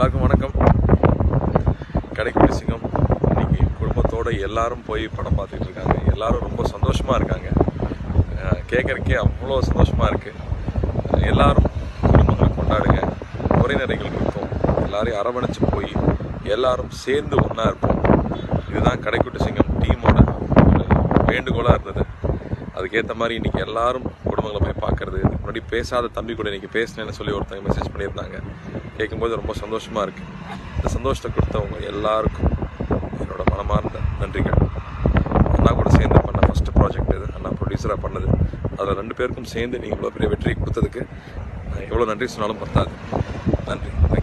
எல்லாருக்கும் வணக்கம் கடைக்குடி சிங்கம் இன்னைக்கு குடும்பத்தோட எல்லாரும் போய் படம் பார்த்துட்டு இருக்காங்க எல்லாரும் ரொம்ப சந்தோஷமா இருக்காங்க கேட்கறக்கே அவ்வளோ சந்தோஷமா இருக்கு அஹ் எல்லாரும் குடும்பங்களை கொண்டாடுங்க உரைநடைகள் இருக்கும் எல்லாரையும் அரவணைச்சு போய் எல்லாரும் சேர்ந்து ஒன்றா இருப்போம் இதுதான் கடைக்குட்டி சிங்கம் டீமோட ஒரு வேண்டுகோளாக இருந்தது அதுக்கேற்ற மாதிரி இன்னைக்கு எல்லாரும் குடும்பங்களை போய் பார்க்கறது இதுக்கு முன்னாடி பேசாத தம்பி கூட இன்னைக்கு பேசினேன்னு சொல்லி ஒருத்தங்க மெசேஜ் பண்ணியிருந்தாங்க கேட்கும்போது ரொம்ப சந்தோஷமா இருக்கு இந்த சந்தோஷத்தை கொடுத்தவங்க எல்லாருக்கும் என்னோட மனமார்ந்த நன்றிகள் அண்ணா கூட சேர்ந்து பண்ண ஃபர்ஸ்ட் ப்ராஜெக்ட் இது அண்ணா ப்ரொடியூசராக பண்ணது அதில் ரெண்டு பேருக்கும் சேர்ந்து நீங்கள் இவ்வளோ பெரிய வெற்றி கொடுத்ததுக்கு நான் எவ்வளோ நன்றி சொன்னாலும் பத்தாது நன்றி Thank you.